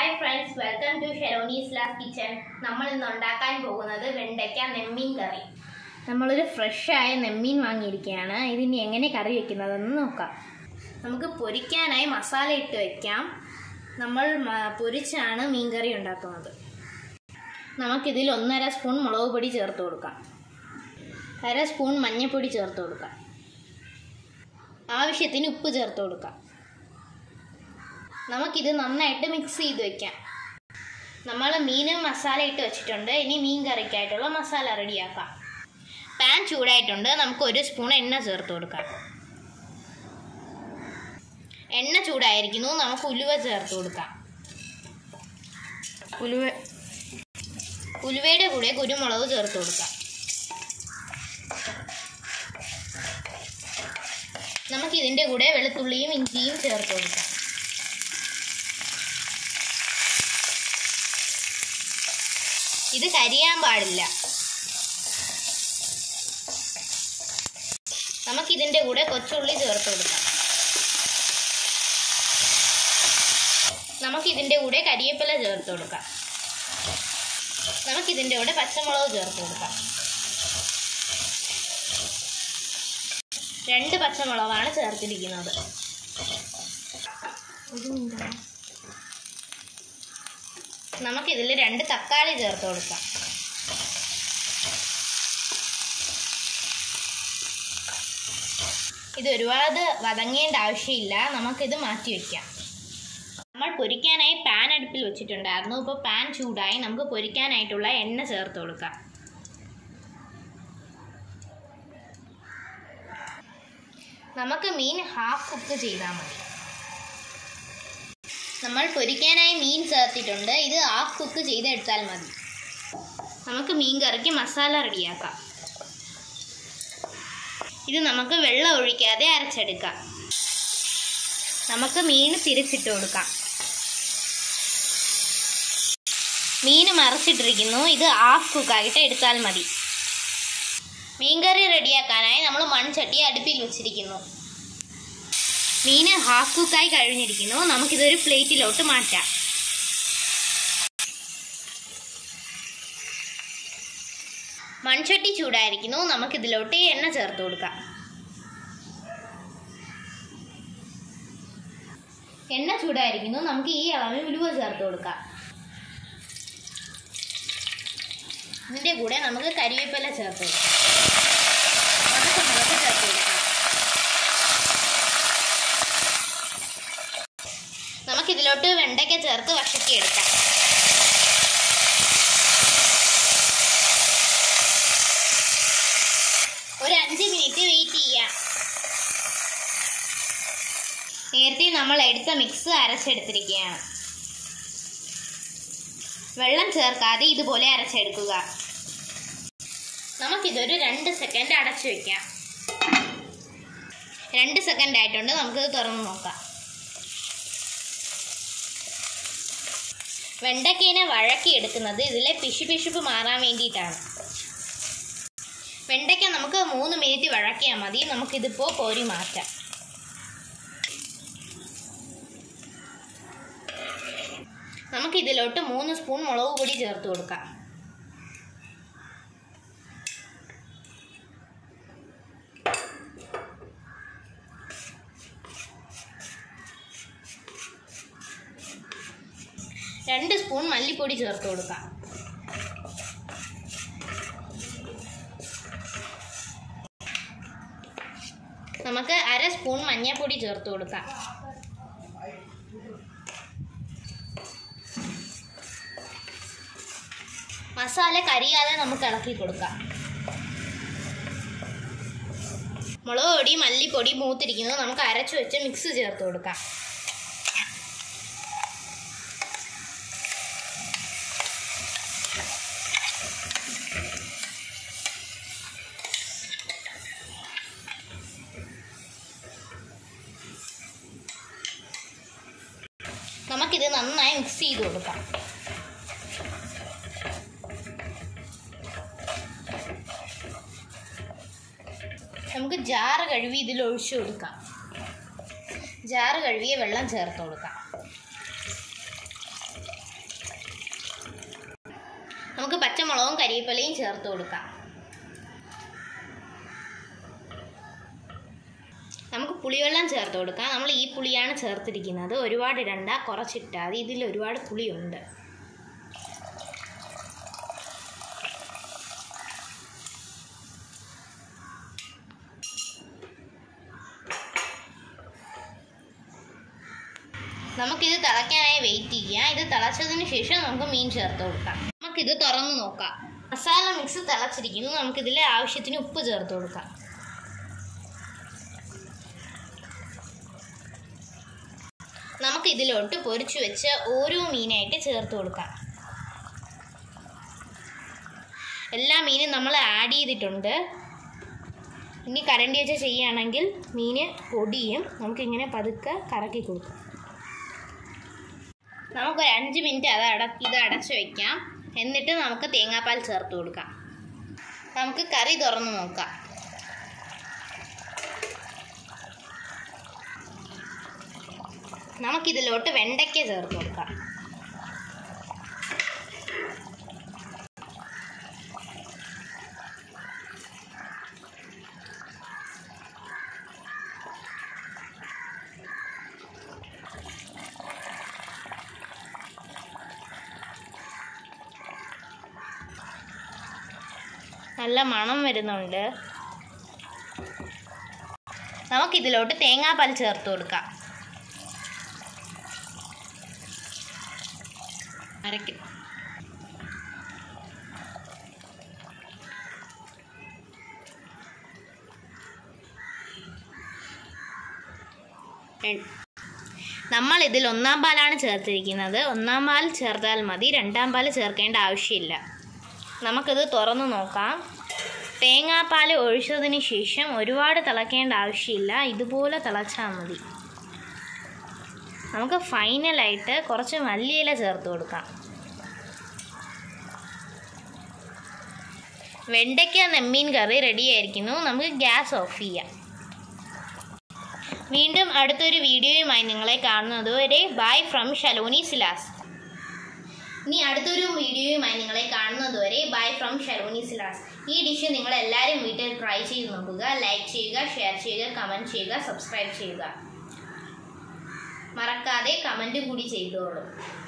hi friends welcome to ഷെറോണീസ് ലാസ് kitchen നമ്മൾ ഇന്ന് ഉണ്ടാക്കാൻ പോകുന്നത് വെണ്ടയ്ക്ക നെമ്മീൻ കറി നമ്മളൊരു ഫ്രഷായ നെമ്മീൻ വാങ്ങിയിരിക്കുകയാണ് ഇതിനി എങ്ങനെ കറി വെക്കുന്നതെന്ന് നോക്കാം നമുക്ക് പൊരിക്കാനായി മസാല ഇട്ട് വെക്കാം നമ്മൾ മ- പൊരിച്ചാണ് മീൻ കറി ഉണ്ടാക്കുന്നത് നമുക്കിതിൽ ഒന്നര സ്പൂൺ മുളക് പൊടി ചേർത്ത് കൊടുക്കാം അര സ്പൂൺ മഞ്ഞൾപ്പൊടി ചേർത്ത് കൊടുക്കാം ആവശ്യത്തിന് ഉപ്പ് ചേർത്ത് കൊടുക്കാം നമുക്കിത് നന്നായിട്ട് മിക്സ് ചെയ്ത് വെക്കാം നമ്മൾ മീനും മസാല ഇട്ട് വെച്ചിട്ടുണ്ട് ഇനി മീൻ കറിക്കായിട്ടുള്ള മസാല റെഡിയാക്കാം പാൻ ചൂടായിട്ടുണ്ട് നമുക്ക് ഒരു സ്പൂൺ എണ്ണ ചേർത്ത് കൊടുക്കാം എണ്ണ ചൂടായിരിക്കുന്നു നമുക്ക് ഉലുവ ചേർത്ത് കൊടുക്കാം ഉലുവ ഉലുവയുടെ കൂടെ കുരുമുളക് ചേർത്ത് കൊടുക്കാം നമുക്ക് ഇതിൻ്റെ കൂടെ വെളുത്തുള്ളിയും ഇഞ്ചിയും ചേർത്ത് കൊടുക്കാം ഇത് കരിയാൻ പാടില്ല നമുക്കിതിൻ്റെ കൂടെ കൊച്ചുള്ളി ചേർത്ത് കൊടുക്കാം നമുക്കിതിൻ്റെ കൂടെ കരിയേപ്പില ചേർത്ത് കൊടുക്കാം നമുക്കിതിൻ്റെ കൂടെ പച്ചമുളക് ചേർത്ത് കൊടുക്കാം രണ്ട് പച്ചമുളകാണ് ചേർത്തിരിക്കുന്നത് ഒരു മിനിറ്റ് നമുക്കിതിൽ രണ്ട് തക്കാളി ചേർത്ത് കൊടുക്കാം ഇത് ഒരുപാട് വതങ്ങേണ്ട ആവശ്യമില്ല നമുക്കിത് മാറ്റി വയ്ക്കാം നമ്മൾ പൊരിക്കാനായി പാൻ അടുപ്പിൽ വെച്ചിട്ടുണ്ടായിരുന്നു ഇപ്പോൾ പാൻ ചൂടായി നമുക്ക് പൊരിക്കാനായിട്ടുള്ള എണ്ണ ചേർത്ത് കൊടുക്കാം നമുക്ക് മീൻ ഹാഫ് കുക്ക് ചെയ്താൽ മതി നമ്മൾ പൊരിക്കാനായി മീൻ ചേർത്തിട്ടുണ്ട് ഇത് ഹാഫ് കുക്ക് ചെയ്തെടുത്താൽ മതി നമുക്ക് മീൻ കറിക്ക് മസാല റെഡിയാക്കാം ഇത് നമുക്ക് വെള്ളം ഒഴിക്കാതെ അരച്ചെടുക്കാം നമുക്ക് മീൻ തിരിച്ചിട്ട് കൊടുക്കാം മീൻ മറിച്ചിട്ടിരിക്കുന്നു ഇത് ഹാഫ് കുക്കായിട്ട് എടുത്താൽ മതി മീൻകറി റെഡിയാക്കാനായി നമ്മൾ മൺചട്ടി അടുപ്പിൽ വെച്ചിരിക്കുന്നു മീൻ ഹാഫ് കുക്കായി കഴിഞ്ഞിരിക്കുന്നു നമുക്കിതൊരു പ്ലേറ്റിലോട്ട് മാറ്റാം മൺചട്ടി ചൂടായിരിക്കുന്നു നമുക്കിതിലോട്ട് എണ്ണ ചേർത്ത് കൊടുക്കാം എണ്ണ ചൂടായിരിക്കുന്നു നമുക്ക് ഈ അളവിൽ ഉലുവ ചേർത്ത് കൊടുക്കാം ഇതിൻ്റെ കൂടെ നമുക്ക് കരിവേപ്പില ചേർത്ത് കൊടുക്കാം ഉണക്കമുളക് ചേർത്ത് കൊടുക്കാം നമുക്കിതിലോട്ട് വെണ്ടയ്ക്ക ചേർത്ത് വശക്കിയെടുക്കാം ഒരു അഞ്ച് മിനിറ്റ് വെയിറ്റ് ചെയ്യാം നേരത്തെ നമ്മൾ എടുത്ത മിക്സ് അരച്ചെടുത്തിരിക്കുകയാണ് വെള്ളം ചേർക്കാതെ ഇതുപോലെ അരച്ചെടുക്കുക നമുക്കിതൊരു രണ്ട് സെക്കൻഡ് അടച്ചു വെക്കാം രണ്ട് സെക്കൻഡ് ആയിട്ടുണ്ട് നമുക്കിത് തുറന്ന് നോക്കാം വെണ്ടയ്ക്കേനെ വഴക്കി എടുക്കുന്നത് ഇതിലെ പിശു പിശുപ്പ് മാറാൻ വേണ്ടിയിട്ടാണ് വെണ്ടയ്ക്ക നമുക്ക് മൂന്ന് മിനിറ്റ് വഴക്കിയാൽ മതി നമുക്കിതിപ്പോൾ കോരി മാറ്റാം നമുക്കിതിലോട്ട് മൂന്ന് സ്പൂൺ മുളക് പൊടി ചേർത്ത് കൊടുക്കാം രണ്ട് സ്പൂൺ മല്ലിപ്പൊടി ചേർത്ത് കൊടുക്കാം നമുക്ക് അര സ്പൂൺ മഞ്ഞൾപ്പൊടി ചേർത്ത് കൊടുക്കാം മസാല കരിയാതെ നമുക്ക് ഇളക്കി കൊടുക്കാം മുളക് പൊടി മല്ലിപ്പൊടി മൂത്തിരിക്കുന്നത് നമുക്ക് അരച്ചു വെച്ച് മിക്സ് ചേർത്ത് കൊടുക്കാം നമുക്കിത് നന്നായി മിക്സ് ചെയ്ത് കൊടുക്കാം നമുക്ക് ജാറ് കഴുകി ഇതിൽ ഒഴിച്ചു കൊടുക്കാം ജാറ് കഴുകിയ വെള്ളം ചേർത്ത് കൊടുക്കാം പച്ചമുളകും കരിവേപ്പിലയും ചേർത്ത് കൊടുക്കാം നമുക്ക് പുളിവെള്ളം ചേർത്ത് കൊടുക്കാം നമ്മൾ ഈ പുളിയാണ് ചേർത്തിരിക്കുന്നത് ഒരുപാട് ഇടണ്ട കുറച്ചിട്ടാൽ മതി ഇതിൽ ഒരുപാട് പുളിയുണ്ട് നമുക്കിത് തിളയ്ക്കാനായി വെയിറ്റ് ചെയ്യാം ഇത് തിളച്ചതിന് ശേഷം നമുക്ക് മീൻ ചേർത്ത് കൊടുക്കാം നമുക്കിത് തുറന്ന് നോക്കാം മസാല മിക്സ് തിളച്ചിരിക്കുന്നു നമുക്കിതിൽ ആവശ്യത്തിന് ഉപ്പ് ചേർത്ത് കൊടുക്കാം നമുക്ക് ഇതിലോട്ട് പൊരിച്ചു വെച്ച് ഓരോ മീനായിട്ട് ചേർത്ത് കൊടുക്കാം എല്ലാ മീനും നമ്മൾ ആഡ് ചെയ്തിട്ടുണ്ട് ഇനി കരണ്ടി വെച്ച് ചെയ്യുകയാണെങ്കിൽ മീന് പൊടിയും നമുക്കിങ്ങനെ പതുക്കെ കറക്കി കൊടുക്കാം നമുക്കൊരു അഞ്ച് മിനിറ്റ് അത് അട ഇത് അടച്ച് വെക്കാം എന്നിട്ട് നമുക്ക് തേങ്ങാപ്പാൽ ചേർത്ത് കൊടുക്കാം നമുക്ക് കറി തുറന്ന് നോക്കാം നമുക്കിതിലോട്ട് വെണ്ടയ്ക്ക ചേർത്ത് കൊടുക്കാം നല്ല മണം വരുന്നുണ്ട് നമുക്കിതിലോട്ട് തേങ്ങാപ്പാൽ ചേർത്ത് കൊടുക്കാം അരയ്ക്കും നമ്മൾ ഇതിൽ ഒന്നാം പാലാണ് ചേർത്തിരിക്കുന്നത് ഒന്നാം പാൽ ചേർത്താൽ മതി രണ്ടാം പാൽ ചേർക്കേണ്ട ആവശ്യമില്ല നമുക്കിത് തുറന്നു നോക്കാം തേങ്ങാപ്പാൽ ഒഴിച്ചതിന് ശേഷം ഒരുപാട് തിളയ്ക്കേണ്ട ആവശ്യമില്ല ഇതുപോലെ തിളച്ചാൽ മതി നമുക്ക് ഫൈനലായിട്ട് കുറച്ച് മല്ലിയില ചേർത്ത് കൊടുക്കാം വെണ്ടയ്ക്ക നെമ്മീൻ കറി റെഡി ആയിരിക്കുന്നു നമുക്ക് ഗ്യാസ് ഓഫ് ചെയ്യാം വീണ്ടും അടുത്തൊരു വീഡിയോയുമായി നിങ്ങളെ കാണുന്നത് വരെ ബൈ ഫ്രം ഷലോനി സിലാസ് ഇനി അടുത്തൊരു വീഡിയോയുമായി നിങ്ങളെ കാണുന്നത് വരെ ബൈ ഫ്രം ഷലോനി സിലാസ് ഈ ഡിഷ് നിങ്ങൾ എല്ലാവരും വീട്ടിൽ ട്രൈ ചെയ്ത് നോക്കുക ലൈക്ക് ചെയ്യുക ഷെയർ ചെയ്യുക കമൻറ്റ് ചെയ്യുക സബ്സ്ക്രൈബ് ചെയ്യുക മറക്കാതെ കമൻറ്റ് കൂടി ചെയ്തോളൂ